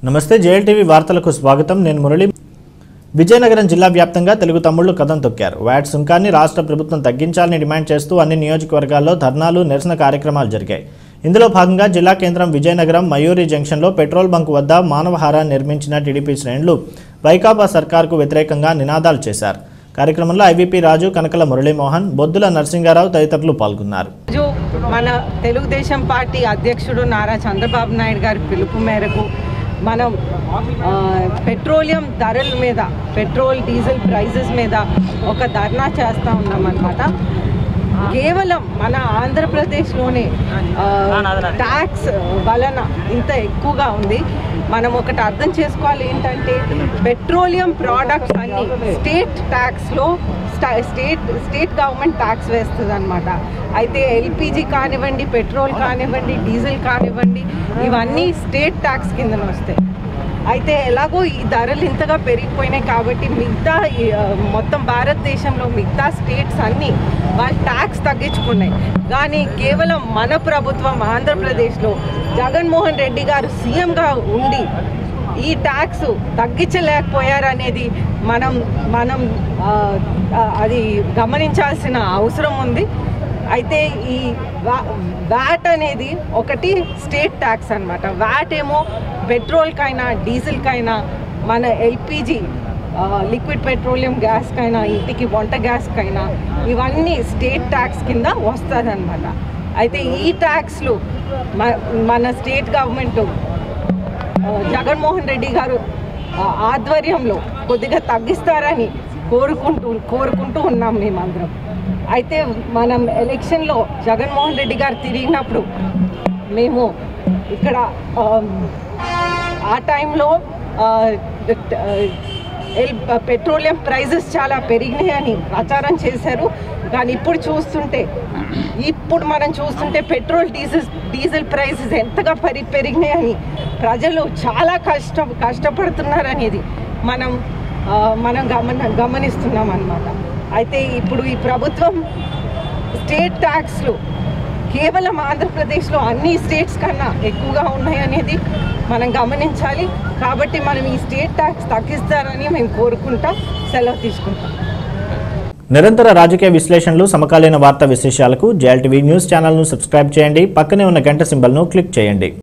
నమస్తే జేఎల్టీవీ వార్తలకు స్వాగతం నేను మురళి విజయనగరం జిల్లా వ్యాప్తంగా తెలుగు తమ్ముళ్లు కథం తొక్కారు వ్యాట్ సుంకాన్ని రాష్ట్ర ప్రభుత్వం తగ్గించాలని డిమాండ్ చేస్తూ అన్ని నియోజకవర్గాల్లో ధర్నాలు నిరసన కార్యక్రమాలు జరిగాయి ఇందులో భాగంగా జిల్లా కేంద్రం విజయనగరం మయూరి జంక్షన్లో పెట్రోల్ బంక్ వద్ద మానవహారాన్ని నిర్మించిన టీడీపీ శ్రేణులు వైకాపా సర్కార్కు వ్యతిరేకంగా నినాదాలు చేశారు కార్యక్రమంలో ఐవీపీ రాజు కనకల మురళీమోహన్ బొద్దుల నరసింగారావు తదితరులు పాల్గొన్నారు రోజు మన తెలుగుదేశం పార్టీ అధ్యక్షుడు నారా చంద్రబాబు నాయుడు గారి పిలుపు మేరకు మనం ఆ, పెట్రోలియం ధరల మీద పెట్రోల్ డీజిల్ ప్రైజెస్ మీద ఒక ధర్నా చేస్తూ ఉన్నాం అనమాట కేవలం మన ఆంధ్రప్రదేశ్లోనే ట్యాక్స్ వలన ఇంత ఎక్కువగా ఉంది మనం ఒకటి అర్థం చేసుకోవాలి ఏంటంటే పెట్రోలియం ప్రోడక్ట్స్ అన్ని స్టేట్ ట్యాక్స్లో స్టేట్ స్టేట్ గవర్నమెంట్ ట్యాక్స్ వేస్తుంది అనమాట అయితే ఎల్పిజి కానివ్వండి పెట్రోల్ కానివ్వండి డీజిల్ కానివ్వండి ఇవన్నీ స్టేట్ ట్యాక్స్ కిందన వస్తాయి అయితే ఎలాగో ఈ ధరలు ఇంతగా పెరిగిపోయినాయి కాబట్టి మిగతా ఈ, ఆ, మొత్తం భారతదేశంలో మిగతా స్టేట్స్ అన్నీ వాళ్ళు ట్యాక్స్ తగ్గించుకున్నాయి కానీ కేవలం మన ప్రభుత్వం ఆంధ్రప్రదేశ్లో జగన్మోహన్ రెడ్డి గారు సీఎంగా ఉండి ఈ ట్యాక్స్ తగ్గించలేకపోయారనేది మనం మనం ఆ, ఆ, అది గమనించాల్సిన అవసరం ఉంది అయితే ఈ వా- వ్యాట్ అనేది ఒకటి స్టేట్ ట్యాక్స్ అన్నమాట వ్యాట్ ఏమో పెట్రోల్కైనా డీజిల్కైనా మన ఎల్పిజి లిక్విడ్ పెట్రోలియం గ్యాస్కైనా ఇంటికి వంట గ్యాస్కైనా ఇవన్నీ స్టేట్ ట్యాక్స్ కింద వస్తుంది అయితే ఈ ట్యాక్స్లు మ- మన స్టేట్ గవర్నమెంట్ ఆ, జగన్మోహన్ రెడ్డి గారు ఆ, ఆధ్వర్యంలో కొద్దిగా తగ్గిస్తారని కోరుకుంటూ కోరుకుంటూ ఉన్నాం మేమందరం అయితే మనం ఎలక్షన్లో జగన్మోహన్ రెడ్డి గారు తిరిగినప్పుడు మేము ఇక్కడ ఆ, ఆ టైంలో ఆ, ఆ, ఎల్ పెట్రోలియం ప్రైజెస్ చాలా పెరిగినాయని ప్రచారం చేశారు కానీ ఇప్పుడు చూస్తుంటే ఇప్పుడు మనం చూస్తుంటే పెట్రోల్ డీజిల్ డీజిల్ ప్రైసెస్ ఎంతగా పెరి పెరిగినాయని ప్రజలు చాలా కష్ట కష్టపడుతున్నారనేది మనం ఆ, మనం గమన గమనిస్తున్నాం అన్నమాట అయితే ఇప్పుడు ఈ ప్రభుత్వం స్టేట్ ట్యాక్స్లు కేవలం ఆంధ్రప్రదేశ్లో అన్ని స్టేట్స్ కన్నా ఎక్కువగా ఉన్నాయనేది మనం గమనించాలి కాబట్టి మనం ఈ స్టేట్ ట్యాక్స్ తగ్గిస్తారని మేము కోరుకుంటాం సెలవు తీసుకుంటాం నిరంతర రాజకీయ విశ్లేషణలు సమకాలీన వార్తా విశేషాలకు జేఎల్టీవీ న్యూస్ ఛానల్ను సబ్స్క్రైబ్ చేయండి పక్కనే ఉన్న గంట సింబల్ను క్లిక్ చేయండి